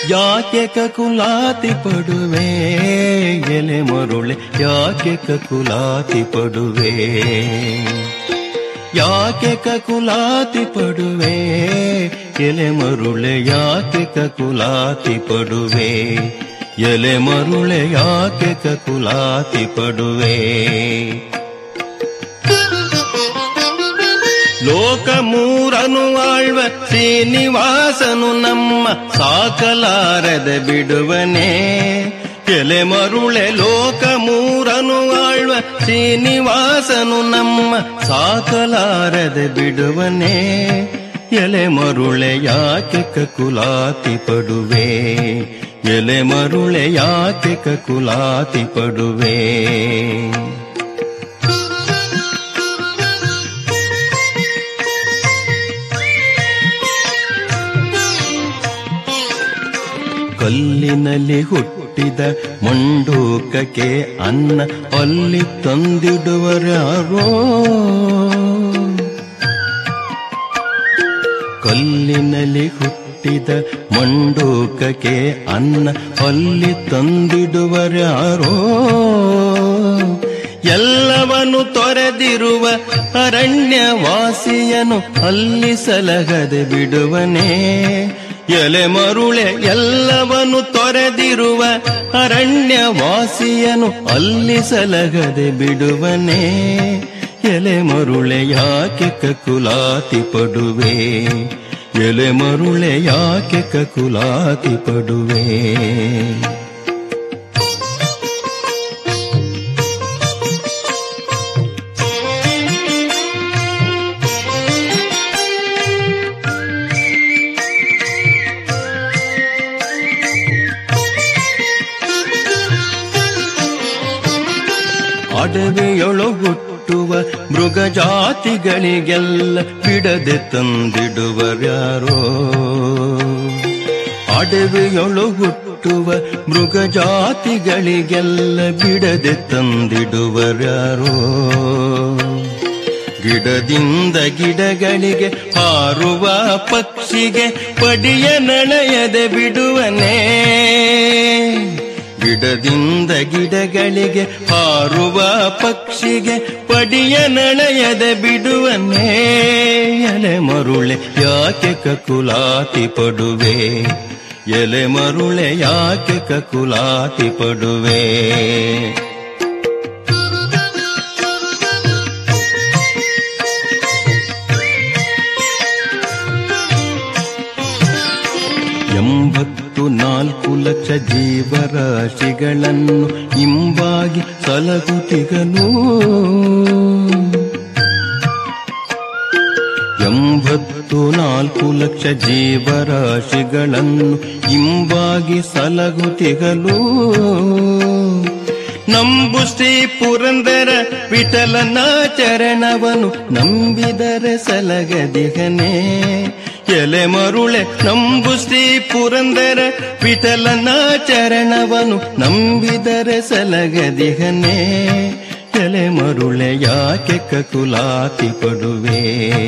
ಯಾಕೆ ಕಕುಲಾತಿ ಪಡುವೆ ಎಲೆ ಮರುಳೆ ಯಾಕೆ ಕಕುಲಾತಿ ಪಡುವೆ ಯಾಕೆ ಕಕುಲಾತಿ ಪಡುವೆ ಎಲೆ ಮರುಳೆ ಯಾಕೆ ಕಕುಲಾತಿ ಪಡುವೆ ಎಲೆ ಮರುಳೆ ಯಾಕೆ ಕಕುಲಾತಿ ಪಡುವೆ ಲೋಕ ಮೂರನು ಆಳ್ವ ಶ್ರೀನಿವಾಸನು ನಮ್ಮ ಸಾಕಲಾರದೆ ಬಿಡುವನೇ ಎಲೆ ಮರುಳೆ ಲೋಕ ಮೂರನು ಆಳ್ವ ಶ್ರೀನಿವಾಸನು ನಮ್ಮ ಸಾಕಲಾರದೆ ಬಿಡುವನೇ ಎಲೆ ಮರುಳೆ ಯಾಕೆ ಕಕುಲಾತಿ ಪಡುವೆ ಎಲೆ ಮರುಳೆ ಯಾಕೆ ಕಕುಲಾತಿ ಪಡುವೆ ಕಲ್ಲಿನಲ್ಲಿ ಹುಟ್ಟಿದ ಮಂಡೂಕಕ್ಕೆ ಅನ್ನ ಅಲ್ಲಿ ತಂದಿಡುವರಾರೋ ಕಲ್ಲಿನಲ್ಲಿ ಹುಟ್ಟಿದ ಮಂಡೂಕಕ್ಕೆ ಅನ್ನ ಅಲ್ಲಿ ತಂದಿಡುವರಾರೋ ಎಲ್ಲವನು ತೊರೆದಿರುವ ಅರಣ್ಯವಾಸಿಯನು ಅಲ್ಲಿ ಸಲಗದೆ ಬಿಡುವನೇ ಎಲೆ ಮರುಳೆ ಎಲ್ಲವನು ತೊರೆದಿರುವ ಅರಣ್ಯವಾಸಿಯನು ಅಲ್ಲಿ ಸಲಗದೆ ಬಿಡುವನೇ ಎಲೆ ಮರುಳೆ ಯಾಕೆ ಕಕುಲಾತಿ ಪಡುವೆ ಎಲೆ ಮರುಳೆ ಯಾಕೆ ಕಕುಲಾತಿ ಪಡುವೆ ಅಡವೆಯೊಳು ಹುಟ್ಟುವ ಮೃಗ ಜಾತಿಗಳಿಗೆಲ್ಲ ಬಿಡದೆ ತಂದಿಡುವರ್ಯಾರೋ ಅಡವೆಯೊಳು ಹುಟ್ಟುವ ಮೃಗ ಜಾತಿಗಳಿಗೆಲ್ಲ ಬಿಡದೆ ತಂದಿಡುವರ್ಯಾರೋ ಗಿಡದಿಂದ ಗಿಡಗಳಿಗೆ ಹಾರುವ ಪಕ್ಷಿಗೆ ಪಡಿಯ ನಳೆಯದೆ ಬಿಡುವನೇ ಗಿಡದಿಂದ ಗಿಡಗಳಿಗೆ ಹಾರುವ ಪಕ್ಷಿಗೆ ಪಡಿಯ ನಳೆಯದೆ ಬಿಡುವನೇ ಎಲೆ ಮರುಳೆ ಯಾಕೆ ಕಕುಲಾತಿ ಪಡುವೆ ಎಲೆ ಮರುಳೆ ಯಾಕೆ ಕಕುಲಾತಿ ಪಡುವೆ ಎಂಬತ್ತು ನಾಲ್ಕು ಲಕ್ಷ ಜೀವರಾಶಿಗಳನ್ನು ಇಂಬಾಗಿ ಸಲಗುತಿಗನು ಎಂಬತ್ತು ನಾಲ್ಕು ಲಕ್ಷ ಜೀವರಾಶಿಗಳನ್ನು ಇಂಬಾಗಿ ಸಲಗುತಿಗಲು ನಂಬು ಶ್ರೀ ಪುರಂದರ ವಿಠಲನ ಚರಣವನು ನಂಬಿದರೆ ಸಲಗದಿಗನೇ ಎಲೆ ಮರುಳೆ ನಂಬು ಶ್ರೀ ಪುರಂದರ ವಿಠಲನ ಚರಣವನು ನಂಬಿದರೆ ಸಲಗದಿಗನೇ ಎಲೆ ಮರುಳೆ ಯಾಕೆ ಕಕುಲಾತಿ ಪಡುವೆ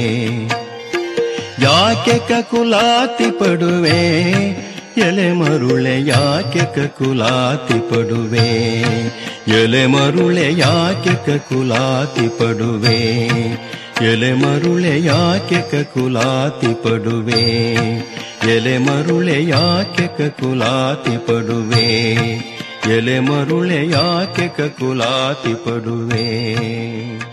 ಯಾಕೆ ಕಕುಲಾತಿ ಪಡುವೆ ಎಲೆ ಮರುಳೆ ಯಾಕೆ ಕಕುಲಾತಿ ಪಡುವೆ ಎಲೆ ಮರುಳೆ ಯಾಕೆ ಕಕುಲಾತಿ ಪಡುವೆ ಎಲೆ ಮರುಳೆ ಯಾಕೆ ಕಕುಲಾತಿ ಪಡುವೆ ಎಲೆ ಮರುಳೆ ಯಾಕೆ ಕಕುಲಾತಿ ಪಡುವೆ ಎಲೆ ಮರುಳೆ ಯಾಕೆ ಕಕುಲಾತಿ ಪಡುವೆ